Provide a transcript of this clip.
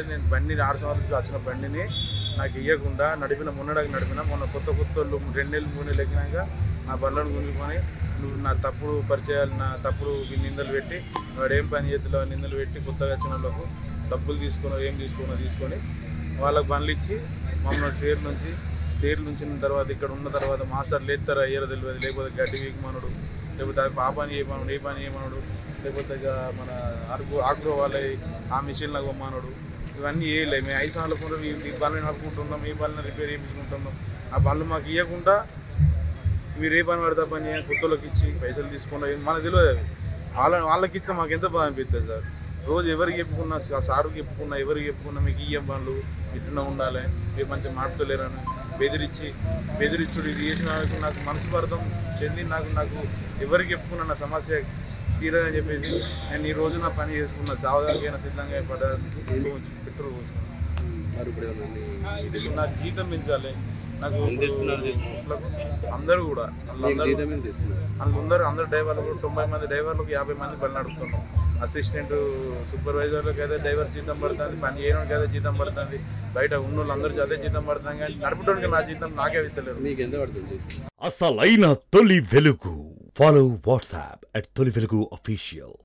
నేను బండిని ఆరు సంవత్సరాలు వచ్చిన బండిని నాకు ఇవ్వకుండా నడిపిన మొన్నడానికి నడిపిన మొన్న కొత్త కొత్త వాళ్ళు రెండు నెలలు మూడు నెలలు ఎక్కినాక నా బండ్లను గుంజుకొని నువ్వు నా తప్పుడు పరిచయాలు నా తప్పుడు నిందలు పెట్టి వాడు ఏం పని చేతిలో నిందలు పెట్టి కొత్తగా వచ్చిన వాళ్ళకు డబ్బులు తీసుకున్నా ఏం తీసుకున్నా తీసుకొని వాళ్ళకి బండ్లు ఇచ్చి మమ్మల్ని స్టేట్ నుంచి స్టేట్ నుంచి తర్వాత ఇక్కడ ఉన్న తర్వాత మాస్టర్ లేస్తారా అయ్యారో తెలియదు లేకపోతే గడ్డి వీకమనుడు లేకపోతే అది ఆ పని చేయమనుడు ఏ పని చేయమనుడు లేకపోతే ఇక మన అరకు ఆగ్రో వాళ్ళ ఆ మిషన్లకు పోమ్మనుడు ఇవన్నీ చేయలే మేము ఐదు సంవత్సరాల కూడా ఈ పనులు నడుపుకుంటున్నాం ఈ పనులు రిపేర్ చేయించుకుంటున్నాం ఆ పనులు మాకు ఇవ్వకుండా మీరు ఏ పని పడతా పని చేయండి కొత్తలోకి ఇచ్చి పైసలు తీసుకున్నా మనకు తెలియదు అవి వాళ్ళ వాళ్ళకి ఇస్తే మాకు ఎంత బాధ అనిపిస్తుంది సార్ రోజు ఎవరికి చెప్పుకున్నా సా- సారుకి చెప్పుకున్నా ఎవరికి చెప్పుకున్నా మీకు ఇయ్యం పనులు ఇట్లా ఉండాలి మీరు మంచిగా మాట్లాడలేరని బెదిరించి బెదిరించుడు ఇది చేసిన వాళ్ళకి నాకు మనస్పర్థం చెంది నాకు నాకు ఎవరికి చెప్పుకున్నా నా సమస్య తీరదని చెప్పేసి నేను ఈ రోజు నా పని చేసుకున్నా సావదానికైనా సిద్ధంగా పడడానికి పెట్రోల్ పోసుకున్నాను మరి ఇప్పుడు ఏమన్నా మీ- నాకు జీతం పెంచాలి నాకు ఎంత ఇస్తున్నారు జీతం? అందరూ కూడా మీకు వాళ్ళందరూ జీతం ఎంత ఇస్తున్నారు అందరూ అందరు డ్రైవర్లు తొంభై మంది డ్రైవర్లకు యాభై మంది పని నడుపుతున్నాం అసిస్టెంట్ సూపర్వైజర్లకు అయితే డ్రైవర్ జీతం పడుతుంది పని చేయడానికి అయితే జీతం పడుతుంది బయట ఉన్న వాళ్ళు అందరికీ అదే జీతం పడుతుంది కానీ నడపడానికి నా జీతం నాకే విత్తలేదు మీకు ఎంత పడుతుంది అసలైన తొలి వెలుగు ఫాలో వాట్సాప్ అట్ తొలి వెలుగు అఫీషియల్